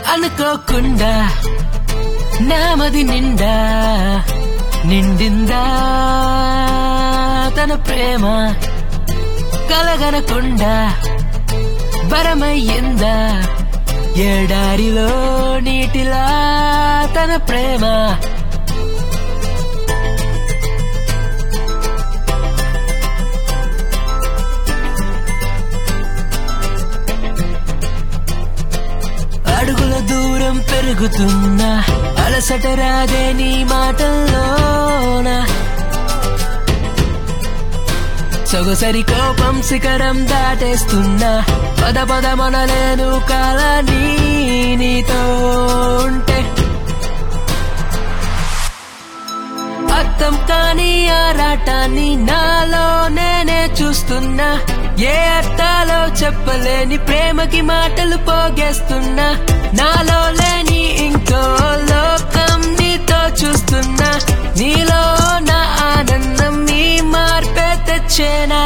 అనుకోకుండా నామది నిండా నిండిందా తన ప్రేమ కలగనకుండా బరమయ్యిందా ఎడారిలో నీటిలా తన ప్రేమ అడుగుల దూరం పెరుగుతున్నా అలసట రాదే నీ మాటల్లోనా సొగసరి కోపం శిఖరం దాటేస్తున్నా పద పద మనలేను కాలని నీతో ఉంటే అర్థం కాని ఆరాటాన్ని నాలో నేనే చూస్తున్నా ఏ అర్థాలో చెప్పలేని ప్రేమకి మాటలు పోగేస్తున్నా నాలో లేని ఇంకో లోకం నీతో చూస్తున్నా నీలో నా ఆనందం నీ మార్పే తెచ్చేనా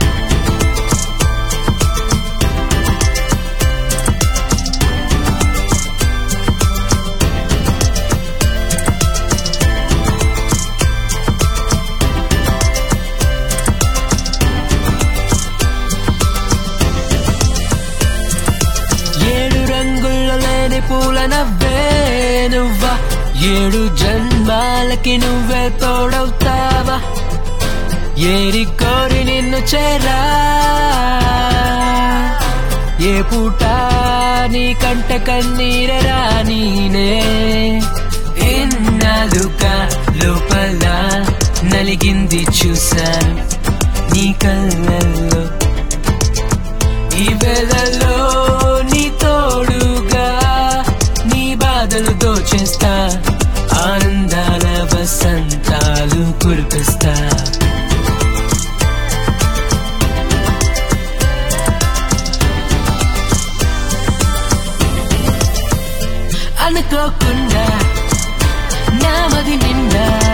ఏడు రంగుల్లో లేని పూల నవ్వే నువ్వా ఏడు జన్మాలకి నువ్వే తోడవుతావా ఏరి కోరి నిన్ను చేరా ఏ పూట నీ కంట కన్నీరరా నీనే ఇన్నాళ్ళుగా లోపల నలిగింది చూశాను నీ కళ్ళల్లో ఈ వేళల్లో నీ తోడుగా నీ బాధలు దోచేస్తా ఆనందాల వసంతాలు కురిపిస్తా అనుకోకుండా నామది నిండా